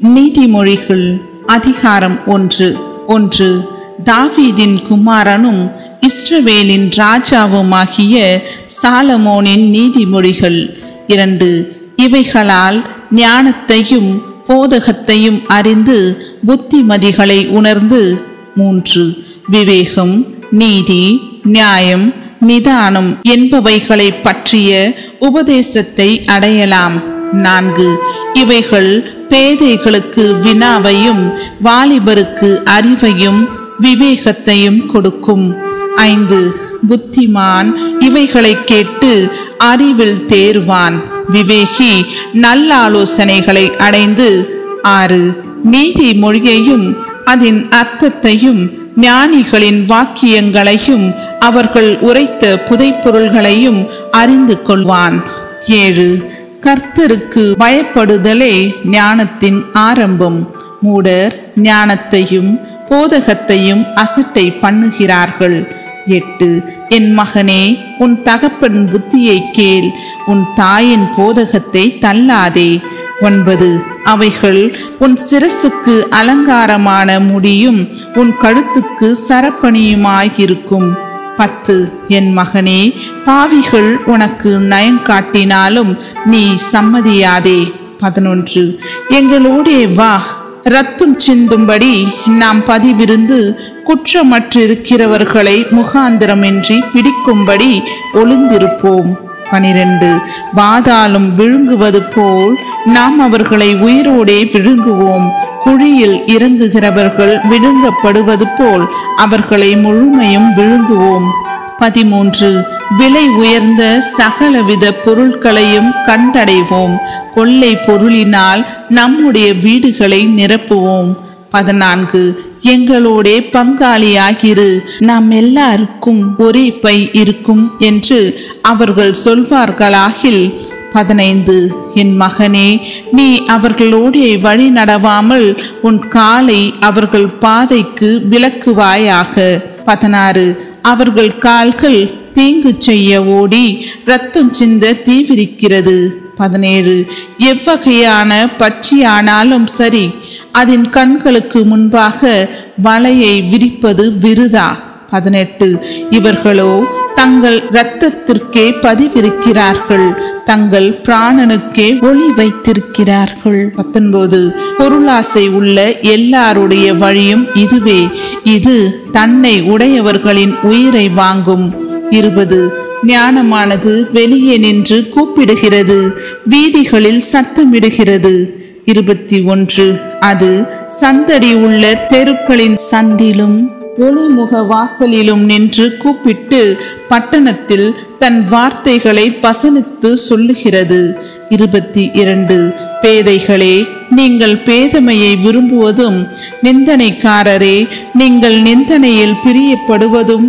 நீதிமொழிகள் அதிகாரம் ஒன்று ஒன்று தாவீதின் குமாரனும் இஸ்ரவேலின் ராஜாவுமாகிய சாலமோனின் நீதிமொழிகள் இரண்டு இவைகளால் ஞானத்தையும் போதகத்தையும் அறிந்து புத்திமதிகளை உணர்ந்து மூன்று விவேகம் நீதி நியாயம் நிதானம் என்பவைகளை பற்றிய உபதேசத்தை அடையலாம் நான்கு இவைகள் பேதைகளுக்கு வினாவையும் வாலிபருக்கு அறிவையும் விவேகத்தையும் கொடுக்கும் ஐந்து புத்திமான் இவைகளை கேட்டு அறிவில் தேர்வான் விவேகி நல்ல ஆலோசனைகளை அடைந்து ஆறு நீதிமொழியையும் அதன் அர்த்தத்தையும் ஞானிகளின் வாக்கியங்களையும் அவர்கள் உரைத்த புதைப்பொருள்களையும் அறிந்து கொள்வான் ஏழு கர்த்தருக்கு பயப்படுதலே ஞானத்தின் ஆரம்பம் மூடர் ஞானத்தையும் போதகத்தையும் அசட்டை பண்ணுகிறார்கள் எட்டு என் மகனே உன் தகப்பன் புத்தியை கேள் உன் தாயின் போதகத்தை தள்ளாதே ஒன்பது அவைகள் உன் சிரசுக்கு அலங்காரமான முடியும் உன் கழுத்துக்கு சரப்பணியுமாயிருக்கும் பத்து என் மகனே பாவிகள் உனக்கு நயங்காட்டினாலும் நீ சம்மதியாதே பதினொன்று எங்களோடே வா ரத்தம் சிந்தும்படி நாம் பதிவிருந்து குற்றமற்றிருக்கிறவர்களை முகாந்திரமின்றி பிடிக்கும்படி ஒளிந்திருப்போம் பனிரெண்டு வாதாலும் விழுங்குவது போல் நாம் அவர்களை உயிரோடே விழுங்குவோம் குழியில் இறங்குகிறவர்கள் விழுங்கப்படுவது போல் அவர்களை முழுமையும் விழுங்குவோம் பதிமூன்று விலை உயர்ந்த சகலவித பொருட்களையும் கண்டடைவோம் கொள்ளை பொருளினால் நம்முடைய வீடுகளை நிரப்புவோம் பதினான்கு எங்களோடே பங்காளியாகிரு நாம் எல்லாருக்கும் ஒரே பை இருக்கும் என்று அவர்கள் சொல்வார்களாகில் பதினைந்து என் மகனே நீ அவர்களோடே வழி நடவாமல் உன் காலை அவர்கள் பாதைக்கு விலக்குவாயாக பதினாறு அவர்கள் கால்கள் தீங்கு செய்ய ஓடி ரத்தம் சிந்த தீவிரிக்கிறது பதினேழு எவ்வகையான பட்சியானாலும் சரி அதன் கண்களுக்கு முன்பாக வலையை விரிப்பது விருதா பதினெட்டு இவர்களோ தங்கள் இரத்தத்திற்கே பதிவிருக்கிறார்கள் தங்கள் பிராணனுக்கே ஒளி வைத்திருக்கிறார்கள் பத்தொன்பது பொருளாசை உள்ள எல்லாருடைய வழியும் இதுவே இது தன்னை உடையவர்களின் உயிரை வாங்கும் இருபது ஞானமானது வெளியே நின்று கூப்பிடுகிறது வீதிகளில் சத்தமிடுகிறது இருபத்தி ஒன்று அது சந்தடி உள்ள தெருக்களின் சந்திலும் ஒளிமுக வாசலிலும் நின்று கூப்பிட்டு பட்டணத்தில் தன் வார்த்தைகளை வசனித்து சொல்லுகிறது இருபத்தி இரண்டு பேதைகளே நீங்கள் பேதமையை விரும்புவதும் நிந்தனைக்காரரே நீங்கள் நிந்தனையில் பிரியப்படுவதும்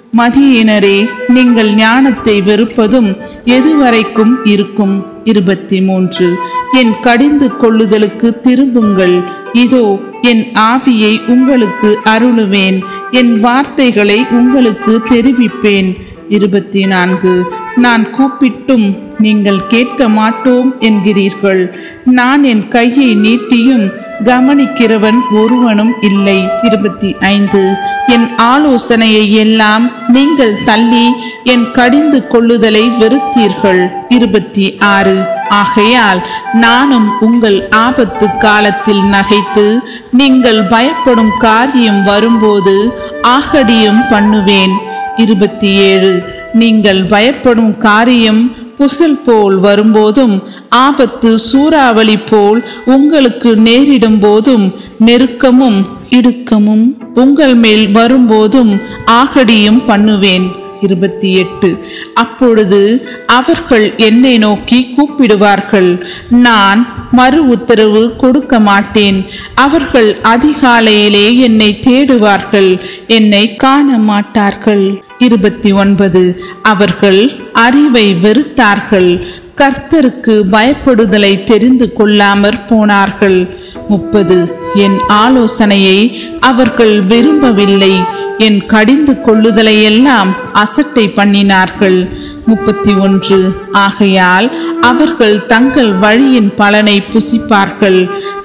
மதியினரே நீங்கள் ஞானத்தை வெறுப்பதும் எதுவரைக்கும் இருக்கும் இருபத்தி மூன்று என் கடிந்து கொள்ளுதலுக்கு திரும்புங்கள் இதோ என் ஆவியை உங்களுக்கு அருளுவேன் என் வார்த்தைகளை உங்களுக்கு தெரிவிப்பேன் இருபத்தி நான்கு நான் கூப்பிட்டும் நீங்கள் கேட்க மாட்டோம் என்கிறீர்கள் நான் என் கையை நீட்டியும் கவனிக்கிறவன் ஒருவனும் இல்லை இருபத்தி ஐந்து என் ஆலோசனையை எல்லாம் நீங்கள் தள்ளி என் கடிந்து கொள்ளுதலை வெறுத்தீர்கள் இருபத்தி ஆறு ஆகையால் நானும் உங்கள் ஆபத்து காலத்தில் நகைத்து நீங்கள் பயப்படும் காரியம் வரும்போது ஆகடியும் பண்ணுவேன் இருபத்தி ஏழு நீங்கள் பயப்படும் காரியம் புசல் போல் வரும்போதும் ஆபத்து சூறாவளி போல் உங்களுக்கு நேரிடும் போதும் நெருக்கமும் இடுக்கமும் உங்கள் மேல் வரும்போதும் ஆகடியும் பண்ணுவேன் இருபத்தி எட்டு அப்பொழுது அவர்கள் என்னை நோக்கி கூப்பிடுவார்கள் நான் மறு உத்தரவு கொடுக்க மாட்டேன் அவர்கள் அதிகாலையிலே என்னை தேடுவார்கள் என்னை காண மாட்டார்கள் இருபத்தி ஒன்பது அவர்கள் அறிவை வெறுத்தார்கள் கர்த்தருக்கு பயப்படுதலை தெரிந்து கொள்ளாமற் போனார்கள் முப்பது என் ஆலோசனையை அவர்கள் விரும்பவில்லை என் கடிந்து கொள்ளுதலை எல்லாம் அசட்டை பண்ணினார்கள் முப்பத்தி ஒன்று ஆகையால் அவர்கள் தங்கள் வழியின் பலனை புசிப்பார்கள்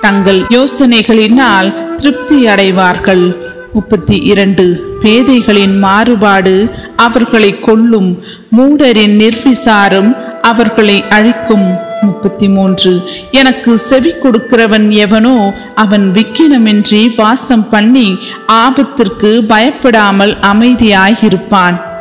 தங்கள் யோசனைகளினால் திருப்தி அடைவார்கள் முப்பத்தி இரண்டு பேதைகளின் மாறுபாடு அவர்களை கொல்லும் மூடரின் நிர்விசாரம் அவர்களை அழிக்கும் முப்பத்தி மூன்று எனக்கு செவி கொடுக்கிறவன் எவனோ அவன் விக்கினமின்றி வாசம் பண்ணி ஆபத்திற்கு பயப்படாமல் அமைதியாயிருப்பான்